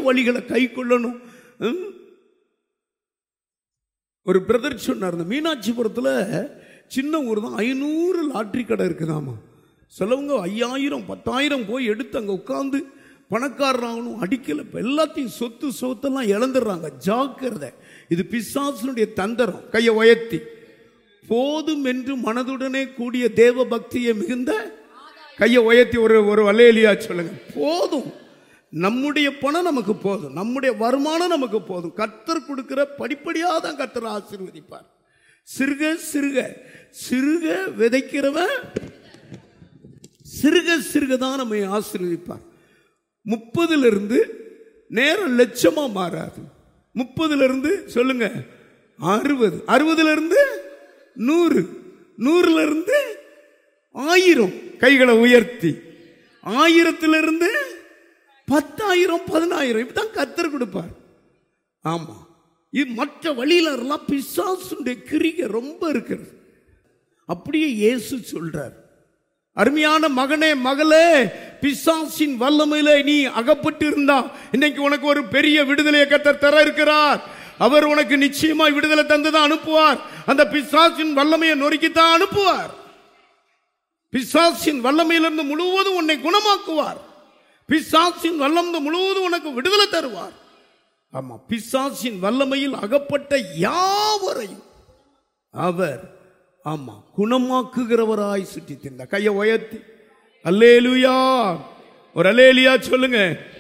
வழிகளை கை கொள்ளணும் ம்? ஒரு பிரதர் சொன்னார் இந்த மீனாட்சிபுரத்தில் சின்ன ஊர் தான் ஐநூறு லாட்ரி கடை இருக்குதாமா சிலவங்க ஐயாயிரம் பத்தாயிரம் போய் எடுத்து அங்கே உட்காந்து பணக்காரராகணும் அடிக்கல இப்போ எல்லாத்தையும் சொத்து சொத்தெல்லாம் இழந்துடுறாங்க ஜாக்கிரதை இது பிசாசனுடைய தந்திரம் கையை உயர்த்தி போதும் என்று மனதுடனே கூடிய தேவ பக்தியை மிகுந்த கையை உயர்த்தி ஒரு ஒரு வலையலியா சொல்லுங்க போதும் நம்முடைய பணம் நமக்கு போதும் நம்முடைய வருமானம் நமக்கு போதும் கர்த்தர் கொடுக்கிற படிப்படியாக தான் கர்த்தர் ஆசீர்வதிப்பார் சிறுக சிறுக சிறுக விதைக்கிறவன் சிறுக சிறுக தான் நம்மை ஆசீர்வதிப்பார் முப்பதுல இருந்து நேரம் லட்சமா மாறாது முப்பதுல இருந்து சொல்லுங்க அறுபது அறுபதுல இருந்து நூறு நூறுல இருந்து ஆயிரம் கைகளை உயர்த்தி ஆயிரத்திலிருந்து பத்தாயிரம் பதினாயிரம் இப்படிதான் கத்தர் கொடுப்பார் ஆமா இது மற்ற வழியில எல்லாம் பிசாசுடைய கிரிகை ரொம்ப இருக்கிறது அப்படியே இயேசு சொல்றார் அருமையான மகனே மகளே பிசாசின் வல்லமையில நீ அகப்பட்டு இருந்தா இன்னைக்கு உனக்கு ஒரு பெரிய விடுதலையை கத்தர் தர இருக்கிறார் அவர் உனக்கு நிச்சயமா விடுதலை தந்துதான் அனுப்புவார் அந்த பிசாசின் வல்லமையை நொறுக்கித்தான் அனுப்புவார் பிசாசின் வல்லமையிலிருந்து முழுவதும் உன்னை குணமாக்குவார் பிசாசின் வல்லம் முழுவதும் உனக்கு விடுதலை தருவார் ஆமா பிசாசின் வல்லமையில் அகப்பட்ட யாவரையும் அவர் ஆமா குணமாக்குகிறவராய் சுற்றி தின்ன கையை உயர்த்தி அல்லேலுயா ஒரு அல்லேலியா சொல்லுங்க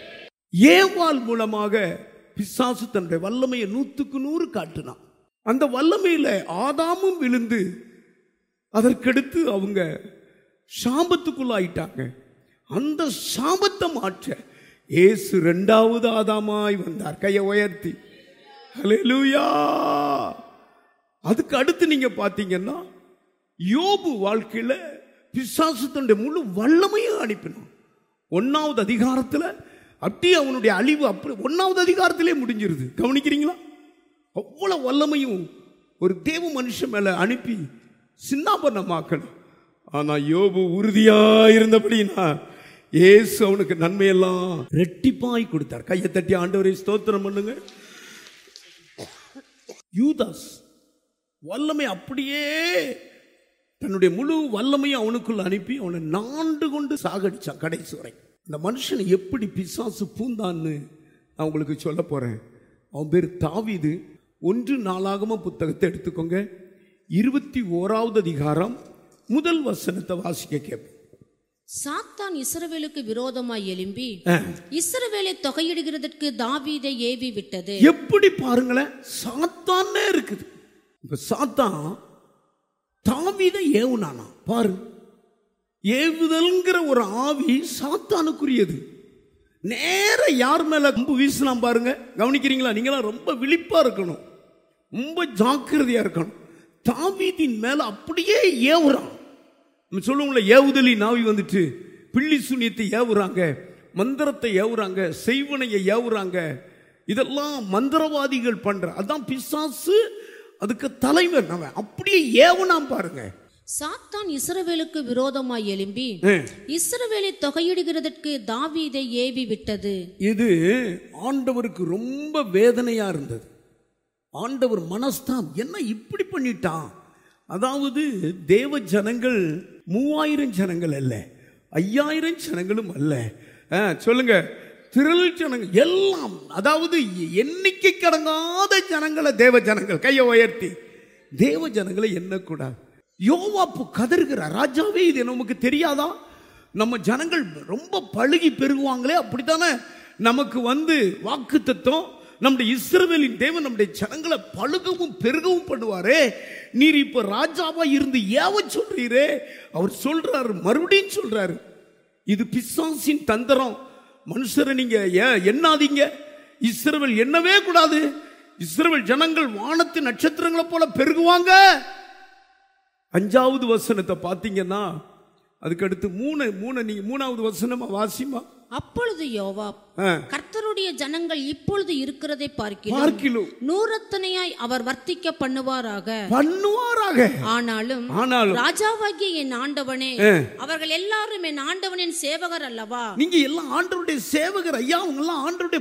ஏவாள் மூலமாக பிசாசு தன்னுடைய வல்லமையை நூத்துக்கு நூறு காட்டினான் அந்த வல்லமையில ஆதாமும் விழுந்து அதற்கடுத்து அவங்க சாபத்துக்குள்ளாயிட்டாங்க அந்த சாபத்தை மாற்ற இயேசு ரெண்டாவது ஆதாமாய் வந்தார் கையை உயர்த்தி ஹalleluya அதுக்கு அடுத்து நீங்க பாத்தீங்கன்னா யோபு வாழ்க்கையில பிசாசு தன்னுடைய முழு வல்லமையும் அனுப்பினான் ஒன்னாவது அதிகாரத்துல அப்படியே அவனுடைய அழிவு அப்படி ஒன்னாவது அதிகாரத்திலே முடிஞ்சிருது கவனிக்கிறீங்களா அவ்வளவு வல்லமையும் ஒரு தேவ மனுஷன் மேல அனுப்பி சின்னாபன்னமாக்கணும் ஆனா யோபு உறுதியா இருந்தபடினா இயேசு அவனுக்கு நன்மையெல்லாம் ரெட்டிப்பாய் கொடுத்தார் கையை தட்டி ஆண்டவரை ஸ்தோத்திரம் பண்ணுங்க யூதாஸ் வல்லமை அப்படியே தன்னுடைய முழு வல்லமையும் அவனுக்குள்ள அனுப்பி அவனை நாண்டு கொண்டு சாகடிச்சான் கடைசி வரை இந்த மனுஷனை எப்படி பிசாசு பூந்தான்னு நான் உங்களுக்கு சொல்ல போறேன் அவன் பேர் தாவீது ஒன்று நாளாகம புத்தகத்தை எடுத்துக்கோங்க இருபத்தி ஓராவது அதிகாரம் முதல் வசனத்தை வாசிக்க கேட்போம் சாத்தான் இஸ்ரவேலுக்கு விரோதமாய் எழும்பி இஸ்ரவேலை தொகையிடுகிறதற்கு தாவீதை ஏவி விட்டது எப்படி பாருங்களேன் சாத்தானே இருக்குது இப்ப சாத்தான் தாவீதை ஏவுனானா பாரு ஏவுதல்ங்கிற ஒரு ஆவி சாத்தானுக்குரியது நேர யார் மேல அம்பு வீசலாம் பாருங்க கவனிக்கிறீங்களா நீங்களாம் ரொம்ப விழிப்பா இருக்கணும் ரொம்ப ஜாக்கிரதையா இருக்கணும் தாவீதின் மேல அப்படியே ஏவுறான் நம்ம சொல்லுவோம்ல ஏவுதலி நாவி வந்துட்டு பிள்ளி சுனியத்தை ஏவுறாங்க மந்திரத்தை ஏவுறாங்க செய்வனையை ஏவுறாங்க இதெல்லாம் மந்திரவாதிகள் பண்ற அதான் பிசாசு அதுக்கு தலைவர் அவன் அப்படியே ஏவுனான் பாருங்க சாத்தான் இஸ்ரவேலுக்கு விரோதமாய் எழும்பி ஆ. இஸ்ரவேலை தொகையிடுகிறதற்கு தாவீதை ஏவி விட்டது இது ஆண்டவருக்கு ரொம்ப வேதனையா இருந்தது ஆண்டவர் மனஸ்தாம் என்ன இப்படி பண்ணிட்டான் அதாவது தேவ ஜனங்கள் மூவாயிரம் ஜனங்கள் அல்ல ஐயாயிரம் ஜனங்களும் அல்ல ஆ, சொல்லுங்க திரள் ஜனங்கள் எல்லாம் அதாவது எண்ணிக்கை கடங்காத ஜனங்களை தேவ ஜனங்கள் கையை உயர்த்தி தேவ ஜனங்களை எண்ணக்கூடாது யோவாப்பு கதறுகிறார் ராஜாவே இது நமக்கு தெரியாதா நம்ம ஜனங்கள் ரொம்ப பழுகி பெருகுவாங்களே அப்படித்தானே நமக்கு வந்து வாக்கு தத்துவம் நம்முடைய இஸ்ரவேலின் தேவன் நம்முடைய ஜனங்களை பழுகவும் பெருகவும் பண்ணுவாரே நீர் இப்ப ராஜாவா இருந்து ஏவ சொல்றீரே அவர் சொல்றாரு மறுபடியும் சொல்றாரு இது பிசாசின் தந்திரம் மனுஷரை நீங்க ஏ- எண்ணாதீங்க இஸ்ரவேல் எண்ணவே கூடாது இஸ்ரவேல் ஜனங்கள் வானத்து நட்சத்திரங்களை போல பெருகுவாங்க அஞ்சாவது வசனத்தை பார்த்தீங்கன்னா அதுக்கு அடுத்து மூணு மூணு நீங்க மூணாவது வசனமா வாசிமா அப்பொழுது யோவாப் ஆ. கர்த்தருடைய ஜனங்கள் இப்பொழுது இருக்கிறதை பார்க்கிறோம் பார்க்கிலும் நூறத்தனையாய் அவர் வர்த்திக்க பண்ணுவாராக பண்ணுவாராக ஆனாலும் ஆனாலும் ராஜாவாகிய என் ஆண்டவனே ஆ. அவர்கள் எல்லாரும் என் ஆண்டவனின் சேவகர் அல்லவா நீங்க எல்லாம் ஆண்டவருடைய சேவகர் ஐயா அவங்க எல்லாம் ஆண்டவருடைய